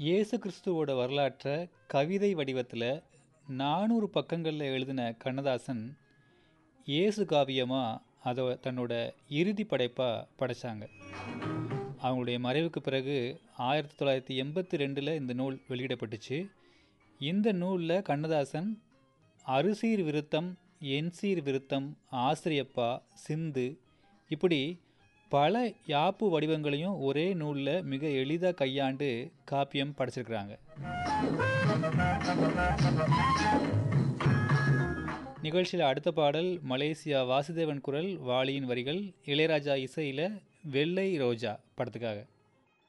இயேசு கிறிஸ்துவோட வரலாற்றை கவிதை வடிவத்தில் நானூறு பக்கங்களில் எழுதின கண்ணதாசன் இயேசு காவியமாக அதை தன்னோட இறுதி படைப்பாக படைச்சாங்க அவங்களுடைய மறைவுக்கு பிறகு ஆயிரத்தி தொள்ளாயிரத்தி எண்பத்தி ரெண்டில் இந்த நூல் வெளியிடப்பட்டுச்சு இந்த நூலில் கண்ணதாசன் அறுசீர் விருத்தம் எண்சீர் விருத்தம் ஆசிரியப்பா சிந்து இப்படி பல யாப்பு வடிவங்களையும் ஒரே நூலில் மிக எளிதாக கையாண்டு காப்பியம் படைச்சிருக்கிறாங்க நிகழ்ச்சியில் அடுத்த பாடல் மலேசியா வாசுதேவன் குரல் வாலியின் வரிகள் இளையராஜா இசையில் வெள்ளை ரோஜா படத்துக்காக